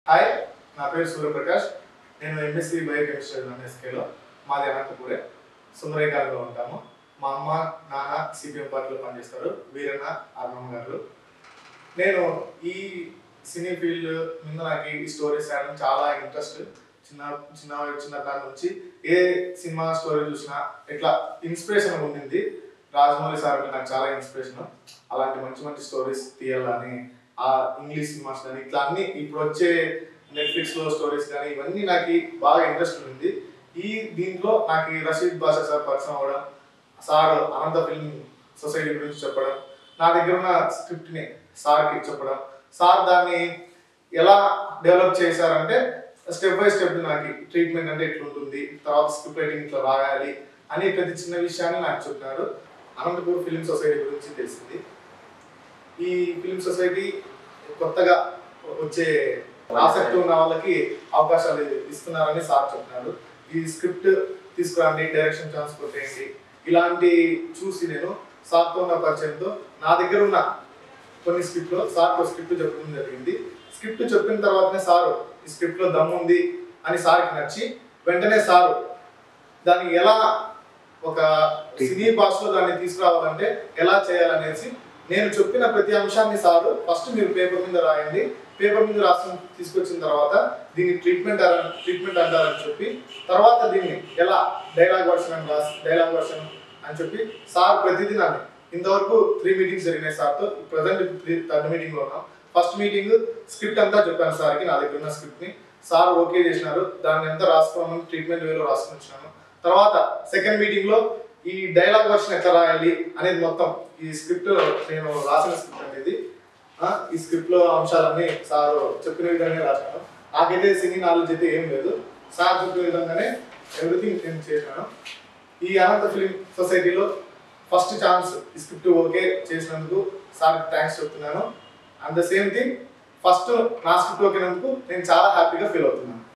hi నా పేరు సూర్యప్రకాష్ నేను ఎంఎస్సి బయోకెమిస్ట్రీ ఎంఎస్కేలో మాది అనంతపురే సుందరేకాలలో ఉంటాము మా అమ్మ నాన్న సిపిఎం పార్టీలో పనిచేస్తారు వీరన్న అర్ణమ్మ గారు నేను ఈ సినీ ఫీల్డ్ మీద నాకు ఈ స్టోరీస్ రాయడం చాలా ఇంట్రెస్ట్ చిన్న చిన్న చిన్నతనం నుంచి ఏ సినిమా స్టోరీ చూసినా ఇట్లా ఇన్స్పిరేషన్ ఉండింది రాజమౌళి సార్ అంటే నాకు చాలా ఇన్స్పిరేషన్ అలాంటి మంచి మంచి స్టోరీస్ తీయాలని ఆ ఇంగ్లీష్ సినిమాస్ కానీ ఇట్లా అన్ని ఇప్పుడు వచ్చే నెట్ఫ్లిక్స్ లో స్టోరీస్ కానీ ఇవన్నీ నాకు బాగా ఇంట్రెస్ట్ ఉంది ఈ దీంట్లో నాకు ఈ రషీద్ బాషా సార్ పరిచయం అవ్వడం సార్ అనంత ఫిల్మ్ సొసైటీ గురించి చెప్పడం నా దగ్గర ఉన్న స్క్రిప్ట్ ని సార్కి చెప్పడం సార్ దాన్ని ఎలా డెవలప్ చేశారంటే స్టెప్ బై స్టెప్ నాకు ట్రీట్మెంట్ అంటే ఇట్లా ఉంటుంది తర్వాత స్క్రిప్ట్ రైటింగ్ ఇట్లా రాయాలి అని ప్రతి చిన్న విషయాన్ని నాకు చెప్పినారు అనంతపూర్ ఫిల్మ్ సొసైటీ గురించి తెలిసింది ఈ ఫిల్మ్ సొసైటీ కొత్తగా వచ్చే ఆసక్తి ఉన్న వాళ్ళకి అవకాశాలు ఇస్తున్నారని సార్ చెప్తున్నారు ఈ స్క్రిప్ట్ తీసుకురండి డైరెక్షన్ ట్రాన్స్పోర్ట్ చేయండి ఇలాంటి చూసి నేను సార్తో ఉన్న పరిచయంతో నా దగ్గర ఉన్న కొన్ని స్క్రిప్ట్ లో సార్ స్క్రిప్ట్ చెప్పడం జరిగింది స్క్రిప్ట్ చెప్పిన తర్వాతనే సార్ ఈ స్క్రిప్ట్ లో దమ్ము ఉంది అని సార్కి నచ్చి వెంటనే సార్ దాన్ని ఎలా ఒక సినీ భాషలో దాన్ని తీసుకురావాలంటే ఎలా చేయాలనేసి నేను చెప్పిన ప్రతి అంశాన్ని సారు ఫస్ట్ మీరు పేపర్ మీద రాయండి పేపర్ మీద రాసి తీసుకొచ్చిన తర్వాత దీన్ని ట్రీట్మెంట్ ట్రీట్మెంట్ అంటారని చెప్పి తర్వాత దీన్ని ఎలా డైలాగ్ వర్షన్ అని రాసి డైలాగ్ వర్షన్ అని చెప్పి సార్ ప్రతిదీ నన్ను ఇంతవరకు త్రీ మీటింగ్స్ జరిగినాయి సార్తో ప్రజెంట్ త్రీ థర్డ్ మీటింగ్ లో ఉన్నాం ఫస్ట్ మీటింగ్ స్క్రిప్ట్ అంతా చెప్పాను సార్కి నా దగ్గర ఉన్న స్క్రిప్ట్ ని సార్ ఓకే చేసినారు దాన్ని ఎంత రాసుకోమని ట్రీట్మెంట్ వేలో రాసుకొని వచ్చినాను తర్వాత సెకండ్ మీటింగ్ లో ఈ డైలాగ్ వర్షన్ ఎట్లా రాయాలి అనేది మొత్తం ఈ స్క్రిప్ట్ నేను రాసిన స్క్రిప్ట్ అనేది ఆ, ఈ స్క్రిప్ట్ లో అంశాలన్నీ సార్ చెప్పిన విధంగా రాశాను నాకైతే సింగింగ్ నాలెడ్జ్ అయితే ఏం లేదు సార్ చెప్పిన విధంగానే ఎవ్రీథింగ్ నేను చేశాను ఈ అనంత ఫిలిం సొసైటీలో ఫస్ట్ ఛాన్స్ ఈ స్క్రిప్ట్ ఓకే చేసినందుకు సార్ థ్యాంక్స్ చెప్తున్నాను and the same thing first నా స్క్రిప్ట్ ఓకేనందుకు నేను చాలా హ్యాపీగా ఫీల్ అవుతున్నాను